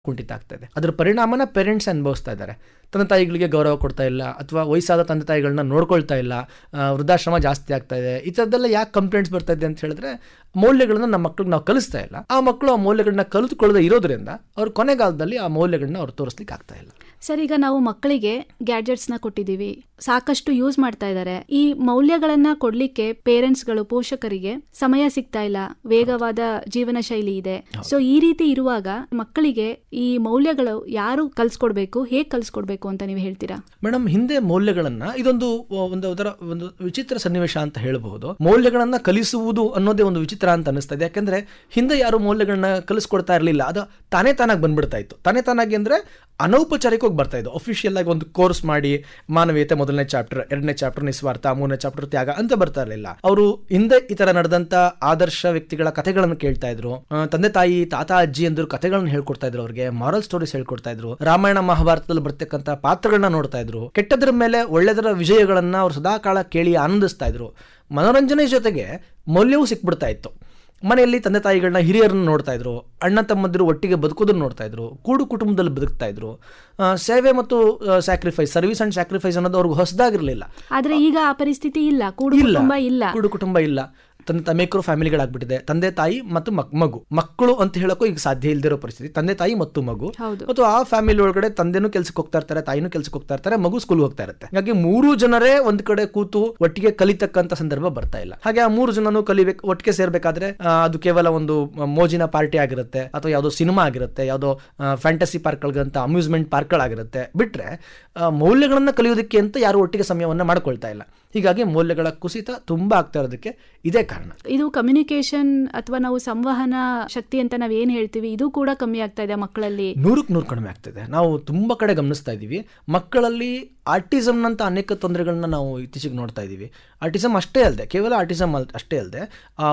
ಕುಂಠಿತ ಆಗ್ತಾ ಇದೆ ಅದರ ಪರಿಣಾಮನ ಪೇರೆಂಟ್ಸ್ ಅನುಭವಿಸ್ತಾ ಇದ್ದಾರೆ ತಂದೆ ತಾಯಿಗಳಿಗೆ ಗೌರವ ಕೊಡ್ತಾ ಇಲ್ಲ ಅಥವಾ ವಯಸ್ಸಾದ ತಂದೆ ತಾಯಿಗಳನ್ನ ನೋಡ್ಕೊಳ್ತಾ ಇಲ್ಲ ಆ, ವೃದ್ಧಾಶ್ರಮ ಜಾಸ್ತಿ ಆಗ್ತಾ ಇದೆ ಈ ಥರದ್ದೆಲ್ಲ ಯಾಕೆ ಕಂಪ್ಲೇಂಟ್ಸ್ ಬರ್ತಾ ಇದೆ ಅಂತ ಹೇಳಿದ್ರೆ ಮೌಲ್ಯಗಳನ್ನ ನಮ್ಮ ಮಕ್ಳಿಗೆ ನಾವು ಕಲಿಸ್ತಾ ಇಲ್ಲ ಆ ಮಕ್ಕಳು ಆ ಮೌಲ್ಯಗಳನ್ನ ಕಲಿತುಕೊಳ್ಳದೆ ಇರೋದ್ರಿಂದ ಅವ್ರು ಕೊನೆಗಾಲದಲ್ಲಿ ಆ ಮೌಲ್ಯಗಳನ್ನ ಅವ್ರು ತೋರಿಸ್ಲಿಕ್ಕೆ ಆಗ್ತಾ ಇಲ್ಲ ಸರ್ ಈಗ ನಾವು ಮಕ್ಕಳಿಗೆ ಗ್ಯಾಡ್ಜೆಟ್ಸ್ನ ಕೊಟ್ಟಿದ್ದೀವಿ ಸಾಕಷ್ಟು ಯೂಸ್ ಮಾಡ್ತಾ ಇದ್ದಾರೆ ಈ ಮೌಲ್ಯಗಳನ್ನ ಕೊಡ್ಲಿಕ್ಕೆ ಪೇರೆಂಟ್ಸ್ಗಳು ಪೋಷಕರಿಗೆ ಸಮಯ ಸಿಗ್ತಾ ಇಲ್ಲ ವೇಗವಾದ ಜೀವನ ಶೈಲಿ ಇದೆ ಸೊ ಈ ರೀತಿ ಇರುವಾಗ ಮಕ್ಕಳಿಗೆ ಈ ಮೌಲ್ಯಗಳು ಯಾರು ಕಲ್ಸ್ಕೊಡ್ಬೇಕು ಹೇಗ್ ಕಲ್ಸ್ಕೊಡ್ಬೇಕು ಅಂತ ನೀವು ಹೇಳ್ತೀರಾ ಮೇಡಮ್ ಹಿಂದೆ ಮೌಲ್ಯಗಳನ್ನ ಇದೊಂದು ಒಂದು ಅದರ ಒಂದು ವಿಚಿತ್ರ ಸನ್ನಿವೇಶ ಅಂತ ಹೇಳಬಹುದು ಮೌಲ್ಯಗಳನ್ನ ಕಲಿಸುವುದು ಅನ್ನೋದೇ ಒಂದು ವಿಚಿತ್ರ ಅಂತ ಅನಿಸ್ತಾ ಇದೆ ಯಾಕಂದ್ರೆ ಹಿಂದೆ ಯಾರು ಮೌಲ್ಯಗಳನ್ನ ಕಲಿಸ್ಕೊಡ್ತಾ ಇರಲಿಲ್ಲ ಅದು ತಾನೇ ತಾನಾಗಿ ಬಂದ್ಬಿಡ್ತಾ ಇತ್ತು ತಾನೇ ತಾನಾಗಿ ಅಂದ್ರೆ ಅನೌಪಚಾರಿಕವಾಗಿ ಬರ್ತಾ ಇದ್ದು ಅಫಿಷಿಯಲ್ ಆಗಿ ಒಂದು ಕೋರ್ಸ್ ಮಾಡಿ ಮಾನವೀಯತೆ ಮೊದಲನೇ ಚಾಪ್ಟರ್ ಎರಡನೇ ಚಾಪ್ಟರ್ ನಿಸ್ವಾರ್ಥ ಮೂರನೇ ಚಾಪ್ಟರ್ ತ್ಯಾಗ ಅಂತ ಬರ್ತಾ ಇರಲಿಲ್ಲ ಅವರು ಹಿಂದೆ ಈ ತರ ನಡೆದಂತ ಆದರ್ಶ ವ್ಯಕ್ತಿಗಳ ಕಥೆಗಳನ್ನು ಕೇಳ್ತಾ ಇದ್ರು ಆ, ತಂದೆ ತಾಯಿ ತಾತ ಅಜ್ಜಿ ಅಂದ್ರು ಕಥೆಗಳನ್ನ ಹೇಳ್ಕೊಡ್ತಾ ಇದ್ರು ಅವ್ರಿಗೆ ಮಾರಲ್ ಸ್ಟೋರೀಸ್ ಹೇಳ್ಕೊಡ್ತಾ ಇದ್ರು ರಾಮಾಯಣ ಮಹಾಭಾರತದಲ್ಲಿ ಬರ್ತಕ್ಕಂಥ ಪಾತ್ರಗಳನ್ನ ನೋಡ್ತಾ ಇದ್ರು ಕೆಟ್ಟದ್ರ ಮೇಲೆ ಒಳ್ಳೆದರ ವಿಜಯಗಳನ್ನ ಅವ್ರು ಸದಾಕಾಲ ಕೇಳಿ ಆನಂದಿಸ್ತಾ ಇದ್ರು ಮನೋರಂಜನೆ ಜೊತೆಗೆ ಮೌಲ್ಯವೂ ಸಿಕ್ಬಿಡ್ತಾ ಇತ್ತು ಮನೆಯಲ್ಲಿ ತಂದೆ ತಾಯಿಗಳನ್ನ ಹಿರಿಯರನ್ನ ನೋಡ್ತಾ ಇದ್ರು ಅಣ್ಣ ತಮ್ಮಂದಿರು ಒಟ್ಟಿಗೆ ಬದುಕೋದನ್ನ ನೋಡ್ತಾ ಇದ್ರು ಕೂಡು ಕುಟುಂಬದಲ್ಲಿ ಬದುಕ್ತಾ ಇದ್ರು ಆ, ಸೇವೆ ಮತ್ತು ಸ್ಯಾಕ್ರಿಫೈಸ್ ಸರ್ವಿಸ್ ಅಂಡ್ ಸ್ಯಾಕ್ರಿಫೈಸ್ ಅನ್ನೋದು ಅವ್ರಿಗೆ ಹೊಸದಾಗಿರ್ಲಿಲ್ಲ ಆದ್ರೆ ಈಗ ಆ ಪರಿಸ್ಥಿತಿ ಇಲ್ಲ ಕೂಡು ಇಲ್ಲ ಕುಟುಂಬ ಇಲ್ಲ ಕೂಡು ಕುಟುಂಬ ಇಲ್ಲ ತಂದೆ ತ ಮೈಕ್ರೋ ಫ್ಯಾಮಿಲಿಗಳಾಗ್ಬಿಟ್ಟಿದೆ ತಂದೆ ತಾಯಿ ಮತ್ತು ಮಕ್- ಮಗು ಮಕ್ಕಳು ಅಂತ ಹೇಳಕ್ಕೂ ಈಗ ಸಾಧ್ಯ ಇಲ್ದಿರೋ ಪರಿಸ್ಥಿತಿ ತಂದೆ ತಾಯಿ ಮತ್ತು ಮಗು ಹೌದು ಮತ್ತು ಆ ಫ್ಯಾಮಿಲಿ ಒಳಗಡೆ ತಂದೆನೂ ಕೆಲ್ಸಕ್ಕೆ ಹೋಗ್ತಾ ಇರ್ತಾರೆ ತಾಯಿನೂ ಕೆಲ್ಸಕ್ಕೆ ಹೋಗ್ತಾ ಇರ್ತಾರೆ ಮಗು ಸ್ಕೂಲ್ ಹೋಗ್ತಾ ಇರುತ್ತೆ ಹಾಗಾಗಿ ಮೂರು ಜನರೇ ಒಂದ್ ಕಡೆ ಕೂತು ಒಟ್ಟಿಗೆ ಕಲಿತಕ್ಕಂತ ಸಂದರ್ಭ ಬರ್ತಾ ಇಲ್ಲ ಹಾಗೆ ಆ ಮೂರು ಜನನು ಕಲಿಬೇಕು ಒಟ್ಟಿಗೆ ಸೇರ್ಬೇಕಾದ್ರೆ ಆ, ಅದು ಕೇವಲ ಒಂದು ಮೋಜಿನ ಪಾರ್ಟಿ ಆಗಿರುತ್ತೆ ಅಥವಾ ಯಾವುದೋ ಸಿನಿಮಾ ಆಗಿರುತ್ತೆ ಯಾವುದೋ ಫ್ಯಾಂಟಸಿ ಪಾರ್ಕ್ಗಳಂತ ಅಮ್ಯೂಸ್ಮೆಂಟ್ ಪಾರ್ಕ್ಗಳಾಗಿರುತ್ತೆ ಬಿಟ್ರೆ ಆ, ಮೌಲ್ಯಗಳನ್ನ ಕಲಿಯೋದಕ್ಕೆ ಅಂತ ಯಾರು ಒಟ್ಟಿಗೆ ಸಮಯವನ್ನ ಮಾಡ್ಕೊಳ್ತಾ ಇಲ್ಲ ಹೀಗಾಗಿ ಮೌಲ್ಯಗಳ ಕುಸಿತ ತುಂಬಾ ಆಗ್ತಾ ಇರೋದಕ್ಕೆ ಇದೇ ಕಾರಣ ಇದು ಕಮ್ಯುನಿಕೇಶನ್ ಅಥವಾ ನಾವು ಸಂವಹನ ಶಕ್ತಿ ಅಂತ ನಾವ್ ಏನ್ ಹೇಳ್ತೀವಿ ಇದು ಕೂಡ ಕಮ್ಮಿ ಆಗ್ತಾ ಇದೆ ಮಕ್ಕಳಲ್ಲಿ ನೂರಕ್ಕೆ ನೂರು ಕಡಿಮೆ ಆಗ್ತಿದೆ ನಾವು ತುಂಬ ಕಡೆ ಗಮನಿಸ್ತಾ ಇದ್ದೀವಿ ಮಕ್ಕಳಲ್ಲಿ ಆರ್ಟಿಸಮ್ನಂಥ ಅನೇಕ ತೊಂದರೆಗಳನ್ನ ನಾವು ಇತ್ತೀಚೆಗೆ ನೋಡ್ತಾ ಇದ್ದೀವಿ ಆರ್ಟಿಸಮ್ ಅಷ್ಟೇ ಅಲ್ಲದೆ ಕೇವಲ ಆರ್ಟಿಸಮ್ ಅಲ್ ಅಷ್ಟೇ ಅಲ್ಲದೆ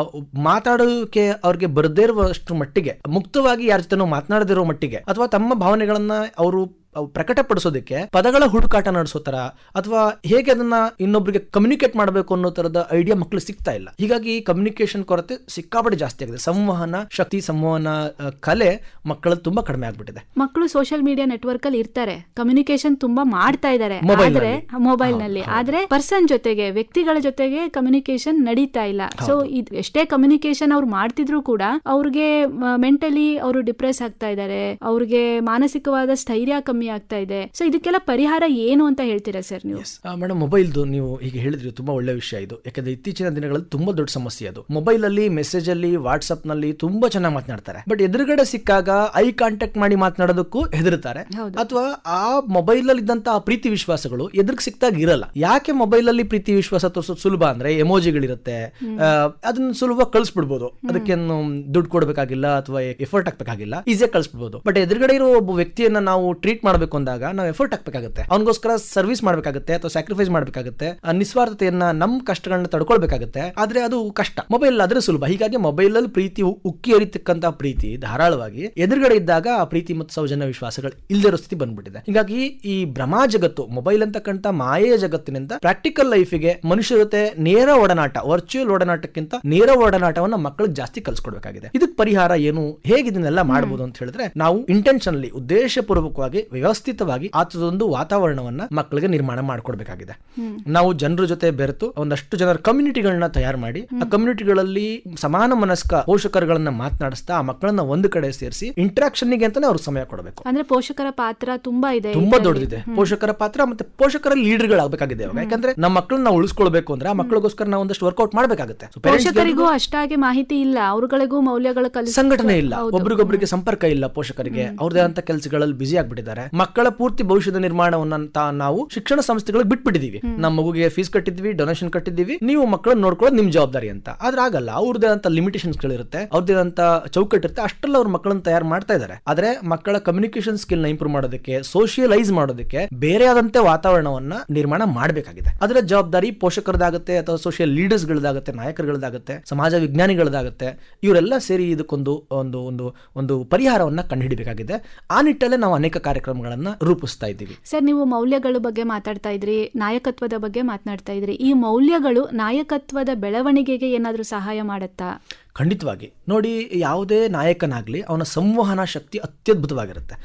ಮಾತಾಡೋಕೆ ಅವ್ರಿಗೆ ಬರದೇ ಇರುವಷ್ಟು ಮಟ್ಟಿಗೆ ಮುಕ್ತವಾಗಿ ಯಾರ ಜೊತೆನೂ ಮಾತನಾಡದಿರೋ ಮಟ್ಟಿಗೆ ಅಥವಾ ತಮ್ಮ ಭಾವನೆಗಳನ್ನ ಅವರು ಅವು ಪ್ರಕಟಪಡಿಸೋದಕ್ಕೆ ಪದಗಳ ಹುಡುಕಾಟ ನಡೆಸೋ ತರ ಅಥವಾ ಹೇಗೆ ಅದನ್ನ ಇನ್ನೊಬ್ರಿಗೆ ಕಮ್ಯುನಿಕೇಟ್ ಮಾಡಬೇಕು ಅನ್ನೋ ತರದ ಐಡಿಯಾ ಮಕ್ಕಳು ಸಿಗ್ತಾ ಇಲ್ಲ ಹೀಗಾಗಿ ಕಮ್ಯುನಿಕೇಶನ್ ಕೊರತೆ ಸಿಕ್ಕಾಪಟ್ಟೆ ಜಾಸ್ತಿ ಆಗಿದೆ ಸಂವಹನ ಶಕ್ತಿ ಸಂವಹನ ಆ, ಕಲೆ ಮಕ್ಕಳಲ್ಲಿ ತುಂಬಾ ಕಡಿಮೆ ಆಗ್ಬಿಟ್ಟಿದೆ ಮಕ್ಕಳು ಸೋಷಿಯಲ್ ಮೀಡಿಯಾ ನೆಟ್ವರ್ಕ್ ಅಲ್ಲಿ ಇರ್ತಾರೆ ಕಮ್ಯುನಿಕೇಶನ್ ತುಂಬಾ ಮಾಡ್ತಾ ಇದ್ದಾರೆ Mobile ಆದ್ರೆ ನಲ್ಲಿ. ಮೊಬೈಲ್ ನಲ್ಲಿ ಆದ್ರೆ ಪರ್ಸನ್ ಜೊತೆಗೆ ವ್ಯಕ್ತಿಗಳ ಜೊತೆಗೆ ಕಮ್ಯುನಿಕೇಶನ್ ನಡೀತಾ ಇಲ್ಲ ಸೊ ಎಷ್ಟೇ ಕಮ್ಯುನಿಕೇಶನ್ ಅವ್ರು ಮಾಡ್ತಿದ್ರು ಕೂಡ ಅವ್ರಿಗೆ ಮೆಂಟಲಿ ಅವರು ಡಿಪ್ರೆಸ್ ಆಗ್ತಾ ಇದ್ದಾರೆ ಅವ್ರಿಗೆ ಮಾನಸಿಕವಾದ ಸ್ಥೈರ್ಯ ಕಮ್ಮಿ ಆಗ್ತಾ ಇದೆ ಸೊ ಇದಕ್ಕೆಲ್ಲ ಪರಿಹಾರ ಏನು ಅಂತ ಹೇಳ್ತೀರಾ ಸರ್ ನೀವು ಮೇಡಮ್ ಮೊಬೈಲ್ದು ನೀವು ಹೀಗೆ ಹೇಳಿದ್ರಿ ತುಂಬಾ ಒಳ್ಳೆ ವಿಷಯ ಇದು ಯಾಕಂದ್ರೆ ಇತ್ತೀಚಿನ ದಿನಗಳಲ್ಲಿ ತುಂಬಾ ದೊಡ್ಡ ಸಮಸ್ಯೆ ಅದು ಮೊಬೈಲ್ ಅಲ್ಲಿ ಮೆಸೇಜ್ ಅಲ್ಲಿ ವಾಟ್ಸ್ಆಪ್ ನಲ್ಲಿ ತುಂಬಾ ಚೆನ್ನಾಗಿ ಮಾತನಾಡ್ತಾರೆ ಬಟ್ ಎದುರುಗಡೆ ಸಿಕ್ಕಾಗ ಐ ಕಾಂಟ್ಯಾಕ್ಟ್ ಮಾಡಿ ಮಾತನಾಡೋದಕ್ಕೂ ಹೆದರ್ತಾರೆ ಹೌದು. ಅಥವಾ ಆ ಮೊಬೈಲ್ ಅಲ್ಲಿ ಇದ್ದಂತ ಆ ಪ್ರೀತಿ ವಿಶ್ವಾಸಗಳು ಎದುರಿಗೆ ಸಿಕ್ತಾಗ ಇರಲ್ಲ ಯಾಕೆ ಮೊಬೈಲ್ ಅಲ್ಲಿ ಪ್ರೀತಿ ವಿಶ್ವಾಸ ತೋರಿಸೋದು ಸುಲಭ ಅಂದ್ರೆ ಎಮೋಜಿಗಳಿರುತ್ತೆ ಆ, ಅದನ್ನ ಸುಲಭ ಕಳಿಸ್ಬಿಡ್ಬೋದು ಅದಕ್ಕೇನು ದುಡ್ಡು ಕೊಡ್ಬೇಕಾಗಿಲ್ಲ ಅಥವಾ ಎಫರ್ಟ್ ಹಾಕ್ಬೇಕಾಗಿಲ್ಲ ಈಸಿಯಾಗಿ ಕಳಿಸ್ಬಿಡ್ಬೋದು ಬಟ್ ಎದುರುಗಡೆ ಇರೋ ಒಬ್ಬ ವ್ಯಕ್ತಿಯನ್ನ ನಾವು ಟ್ರೀಟ್ ಮಾಡಬೇಕು ಅಂದಾಗ ನಾವು ಎಫರ್ಟ್ ಹಾಕ್ಬೇಕಾಗುತ್ತೆ ಅವನಿಗೋಸ್ಕರ ಸರ್ವಿಸ್ ಮಾಡಬೇಕಾಗುತ್ತೆ ಅಥವಾ ಸ್ಯಾಕ್ರಿಫೈಸ್ ಮಾಡಬೇಕಾಗುತ್ತೆ ನಿಸ್ವಾರ್ಥತೆಯನ್ನ ನಮ್ಮ ಕಷ್ಟಗಳನ್ನ ತಡ್ಕೊಳ್ಬೇಕಾಗುತ್ತೆ ಆದ್ರೆ ಅದು ಕಷ್ಟ ಮೊಬೈಲ್ ಆದ್ರೆ ಸುಲಭ ಹೀಗಾಗಿ ಮೊಬೈಲ್ ಅಲ್ಲಿ ಪ್ರೀತಿ ಉ- ಉಕ್ಕಿ ಹರಿತಕ್ಕಂತ ಪ್ರೀತಿ ಧಾರಾಳವಾಗಿ ಎದುರುಗಡೆ ಇದ್ದಾಗ ಆ ಪ್ರೀತಿ ಮತ್ತು ಸೌಜನ್ಯ ವಿಶ್ವಾಸಗಳು ಇಲ್ದಿರೋ ಸ್ಥಿತಿ ಬಂದ್ಬಿಟ್ಟಿದೆ ಹೀಗಾಗಿ ಈ ಭ್ರಮಾ ಜಗತ್ತು ಮೊಬೈಲ್ ಅಂತಕ್ಕಂಥ ಮಾಯೆಯ ಜಗತ್ತಿನಿಂದ ಪ್ರಾಕ್ಟಿಕಲ್ ಲೈಫಿಗೆ ಮನುಷ್ಯ ಜೊತೆ ನೇರ ಒಡನಾಟ ವರ್ಚುವಲ್ ಒಡನಾಟಕ್ಕಿಂತ ನೇರ ಒಡನಾಟವನ್ನ ಮಕ್ಕಳಿಗೆ ಜಾಸ್ತಿ ಕಲ್ಸ್ಕೊಡ್ಬೇಕಾಗಿದೆ ಇದಕ್ಕೆ ಪರಿಹಾರ ಏನು ಹೇಗೆ ಇದನ್ನೆಲ್ಲ ಮಾಡಬಹುದು ಅಂತ ಹೇಳಿದ್ರೆ ನಾವು ಇಂಟೆನ್ಷನ್ಲಿ ಉದ್ದೇಶಪೂರ್ವಕವಾಗಿ ವ್ಯವಸ್ಥಿತವಾಗಿ ಆತದೊಂದು ವಾತಾವರಣವನ್ನ ಮಕ್ಕಳಿಗೆ ನಿರ್ಮಾಣ ಮಾಡ್ಕೊಡ್ಬೇಕಾಗಿದೆ ನಾವು ಜನರ ಜೊತೆ ಬೆರೆತು ಒಂದಷ್ಟು ಜನರ ಕಮ್ಯುನಿಟಿಗಳನ್ನ ತಯಾರು ಮಾಡಿ ಆ ಕಮ್ಯುನಿಟಿಗಳಲ್ಲಿ ಸಮಾನ ಮನಸ್ಕ ಪೋಷಕರುಗಳನ್ನ ಮಾತನಾಡಿಸ್ತಾ ಆ ಮಕ್ಕಳನ್ನ ಒಂದು ಕಡೆ ಸೇರಿಸಿ ಇಂಟ್ರಾಕ್ಷನ್ಗೆ ಅಂತಾನೆ ಅವ್ರಿಗೆ ಸಮಯ ಕೊಡಬೇಕು ಅಂದ್ರೆ ಪೋಷಕರ ಪಾತ್ರ ತುಂಬಾ ಇದೆ ತುಂಬಾ ಇದ್ರಲ್ಲಿ. ದೊಡ್ಡದಿದೆ ಪೋಷಕರ ಪಾತ್ರ ಮತ್ತೆ ಪೋಷಕರ ಲೀಡರ್ಗಳಾಗಬೇಕಾಗಿದೆ ಇವಾಗ ಯಾಕಂದ್ರೆ ನಮ್ಮ ಮಕ್ಕಳನ್ನ ನಾವು ಉಳಿಸ್ಕೊಳ್ಬೇಕು ಅಂದ್ರೆ ಆ ಮಕ್ಕಳಿಗೋಸ್ಕರ ನಾವು ಒಂದಷ್ಟು ವರ್ಕೌಟ್ ಮಾಡಬೇಕಾಗುತ್ತೆ So, parents ಪೋಷಕರಿಗೂ ಅಷ್ಟಾಗಿ ಮಾಹಿತಿ ಇಲ್ಲ ಅವ್ರಗಳಿಗೂ ಮೌಲ್ಯಗಳು ಕಲಿಸ ಸಂಘಟನೆ ಇಲ್ಲ ಒಬ್ರಿಗೊಬ್ರಿಗೆ ಸಂಪರ್ಕ ಇಲ್ಲ ಪೋಷಕರಿಗೆ ಅವ್ರದೇ ಅಂತ ಕೆಲಸಗಳಲ್ಲಿ ಬಿಸಿ ಆಗ್ಬಿಟ್ಟಿದ್ದಾರೆ ಮಕ್ಕಳ ಪೂರ್ತಿ ಭವಿಷ್ಯದ ನಿರ್ಮಾಣವನ್ನ ತಾ- ನಾವು ಶಿಕ್ಷಣ ಸಂಸ್ಥೆಗಳಿಗೆ ಬಿಟ್ಬಿಟ್ಟಿದೀವಿ ನಮ್ಮ ಮಗುಗೆ ಫೀಸ್ ಕಟ್ಟಿದ್ವಿ ಡೊನೇಷನ್ ಕಟ್ಟಿದ್ದೀವಿ ನೀವು ಮಕ್ಕಳನ್ನ ನೋಡ್ಕೊಳ್ಳೋದು ನಿಮ್ ಜವಾಬ್ದಾರಿ ಅಂತ ಆದ್ರೆ ಆಗಲ್ಲ ಅವ್ರದೇ ಅಂತ ಲಿಮಿಟೇಷನ್ಸ್ ಗಳಿರುತ್ತೆ ಅವ್ರದೇ ಅಂತ ಚೌಕಟ್ಟಿರುತ್ತೆ ಅಷ್ಟೆಲ್ಲ ಅವ್ರ ಮಕ್ಕಳನ್ನ ತಯಾರು ಮಾಡ್ತಾ ಇದ್ದಾರೆ ಆದ್ರೆ ಮಕ್ಕಳ ಕಮ್ಯುನಿಕೇಶನ್ ಸ್ಕಿಲ್ ನ ಇಂಪ್ರೂವ್ ಮಾಡೋದಕ್ಕೆ ಸೋಷಿಯಲೈಸ್ ಮಾಡೋದಕ್ಕೆ ಬೇರೆ ಆದಂತೆ ವಾತಾವರಣವನ್ನ ನಿರ್ಮಾಣ ಮಾಡಬೇಕಾಗಿದೆ ಅದರ ಜವಾಬ್ದಾರಿ ಪೋಷಕರದಾಗುತ್ತೆ ಅಥವಾ ಸೋಷಿಯಲ್ ಲೀಡರ್ಸ್ ಗಳದಾಗುತ್ತೆ ನಾಯಕರುಗಳದಾಗುತ್ತೆ ಸಮಾಜ ವಿಜ್ಞಾನಿಗಳದಾಗುತ್ತೆ ಇವರೆಲ್ಲ ಸೇರಿ ಇದಕ್ಕೊಂದು ಒಂದು ಒಂದು ಒಂದು ಪರಿಹಾರವನ್ನ ಕಂಡುಹಿಡಿಬೇಕಾಗಿದೆ ಆ ನಿಟ್ಟಲ್ಲೇ ನಾವು ಅನೇಕ ಕಾರ್ಯಕ್ರಮಗಳನ್ನ ರೂಪಿಸ್ತಾ ಇದ್ದೀವಿ ಸರ್ ನೀವು ಮೌಲ್ಯಗಳ ಬಗ್ಗೆ ಮಾತಾಡ್ತಾ ಇದ್ರಿ ನಾಯಕತ್ವದ ಬಗ್ಗೆ ಮಾತನಾಡ್ತಾ ಇದ್ರಿ ಈ ಮೌಲ್ಯಗಳು ನಾಯಕತ್ವದ ಬೆಳವಣಿಗೆಗೆ ಏನಾದ್ರೂ ಸಹಾಯ ಮಾಡುತ್ತಾ ಖಂಡಿತವಾಗಿ ನೋಡಿ ಯಾವುದೇ ನಾಯಕನಾಗ್ಲಿ ಅವನ ಸಂವಹನ ಶಕ್ತಿ ಅತ್ಯದ್ಭುತವಾಗಿರುತ್ತೆ